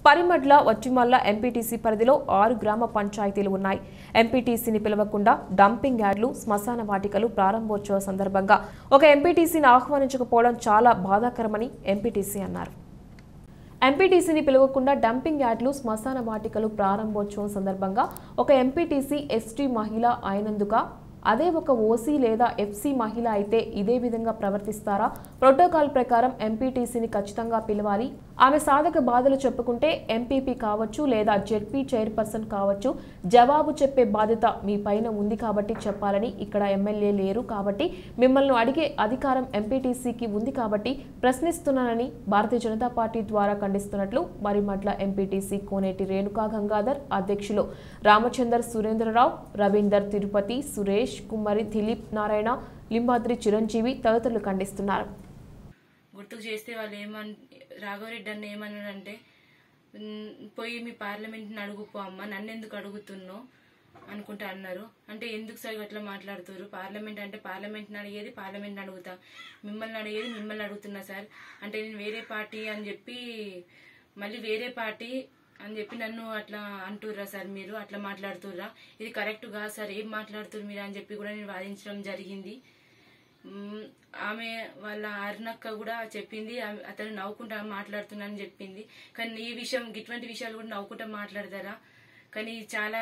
పరిమడ్ల వచ్చిమల్ల MPTC పరిధిలో ఆరు గ్రామ పంచాయతీలు ఉన్నాయి ఎంపీటీసీని పిలవకుండా డంపింగ్ యార్డులు శ్మశాన వాటికలు ప్రారంభోత్సవ సందర్భంగా ఒక ఎంపీటీసీని ఆహ్వానించకపోవడం చాలా బాధాకరమని ఎంపీటీసీ అన్నారు ఎంపీటీసీని పిలవకుండా డంపింగ్ యార్డులు శ్మశాన వాటికలు ప్రారంభోత్సవం సందర్భంగా ఒక ఎంపీటీసీ ఎస్టీ మహిళ అయినందుక అదే ఒక ఓసీ లేదా ఎఫ్సీ మహిళ అయితే ఇదే విధంగా ప్రవర్తిస్తారా ప్రోటోకాల్ ప్రకారం ఎంపీటీసీని ఖచ్చితంగా పిలవాలి ఆమె సాధక బాధలు చెప్పుకుంటే ఎంపీపీ కావచ్చు లేదా జెడ్పీ చైర్పర్సన్ కావచ్చు జవాబు చెప్పే బాధ్యత మీ పైన ఉంది కాబట్టి చెప్పాలని ఇక్కడ ఎమ్మెల్యే లేరు కాబట్టి మిమ్మల్ని అడిగే అధికారం ఎంపీటీసీకి ఉంది కాబట్టి ప్రశ్నిస్తున్నానని భారతీయ జనతా పార్టీ ద్వారా ఖండిస్తున్నట్లు మరిమట్ల ఎంపీటీసీ కోనేటి రేణుకా గంగాధర్ అధ్యక్షులు రామచందర్ సురేంద్రరావు రవీందర్ తిరుపతి సురేష్ కుమ్మరి దిలీప్ నారాయణ లింబాద్రి చిరంజీవి తదితరులు ఖండిస్తున్నారు గుర్తుకు చేస్తే వాళ్ళు ఏమన్ రాఘవరెడ్డి అన్న ఏమన్నాడంటే "ఉమ్, పోయి మీ పార్లమెంట్ని అడుగుపో అమ్మ నన్ను ఎందుకు అడుగుతున్నావు అనుకుంటా అన్నారు అంటే ఎందుకు సార్ అట్లా మాట్లాడుతారు పార్లమెంట్ అంటే పార్లమెంట్ని అడిగేది పార్లమెంట్ని అడుగుతా మిమ్మల్ని అడిగేది మిమ్మల్ని అడుగుతున్నా సార్ అంటే నేను వేరే పార్టీ అని చెప్పి మళ్ళీ వేరే పార్టీ అని చెప్పి నన్ను అట్లా అంటుర్రా సార్ మీరు అట్లా మాట్లాడుతుర్రా ఇది కరెక్ట్ కాదు సార్ ఏం మాట్లాడుతున్నారు మీరు అని చెప్పి కూడా నేను వాదించడం జరిగింది మ్మ్. ఆమె వాళ్ళ అరుణక్క కూడా చెప్పింది ఆమె- అతను నవ్వుకుంటా మాట్లాడుతున్నానని చెప్పింది కానీ ఈ విషయం ఇటువంటి విషయాలు కూడా నవ్వుకుంటా మాట్లాడతారా కానీ చాలా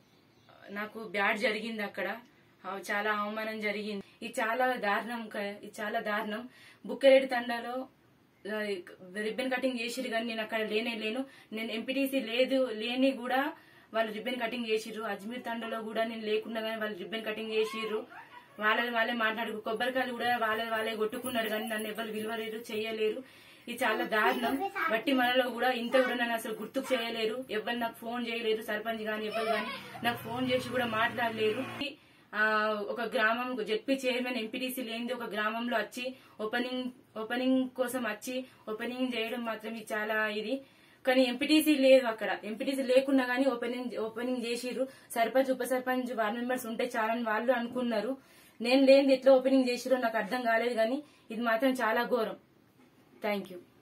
నాకు బ్యాడ్ జరిగింది అక్కడ ఆ, చాలా అవమానం జరిగింది ఇది చాలా దారుణం క- ఇది చాలా దారుణం బుక్కరేడి తండాలో ఆ, రిబ్బన్ కటింగ్ చేసిరు కానీ నేను అక్కడ లేనే లేను నేను ఎంపీటీసీ లేదు లేని కూడా వాళ్ళు రిబ్బన్ కటింగ్ చేసిర్రు అజ్మీర్ తండలో కూడా నేను లేకుండా కానీ వాళ్ళు రిబ్బన్ కటింగ్ చేసిర్రు వాళ్ళని వాళ్ళే మాట్లాడు కొబ్బరికాయలు కూడా వాళ్ళే వాళ్ళే కొట్టుకున్నారు కానీ నన్ను ఎవరు విలువలేరు చేయలేరు ఇది చాలా దారుణం బట్టి మనలో కూడా ఇంత కూడా నన్ను అసలు గుర్తుకు చేయలేరు ఎవరు నాకు ఫోన్ చేయలేరు సర్పంచ్ గాని ఎవరు గాని నాకు ఫోన్ చేసి కూడా మాట్లాడలేరు ఆ, ఒక గ్రామం జెడ్పీ చైర్మన్ ఎంపీటీసీ లేనిది ఒక గ్రామంలో వచ్చి ఓపెనింగ్ ఓపెనింగ్ కోసం వచ్చి ఓపెనింగ్ చేయడం మాత్రం ఇది చాలా ఇది కానీ ఎంపీటీసీ లేదు అక్కడ ఎంపీటీసీ లేకున్నా గానీ ఓపెనింగ్ ఓపెనింగ్ చేసిర్రు సర్పంచ్ ఉప సర్పంచ్ వార్డ్ మెంబర్స్ ఉంటే చాలని వాళ్ళు అనుకున్నారు నేను లేనిది ఎట్లా ఓపెనింగ్ చేసిరో నాకు అర్థం కాలేదు కానీ ఇది మాత్రం చాలా ఘోరం థ్యాంక్ యూ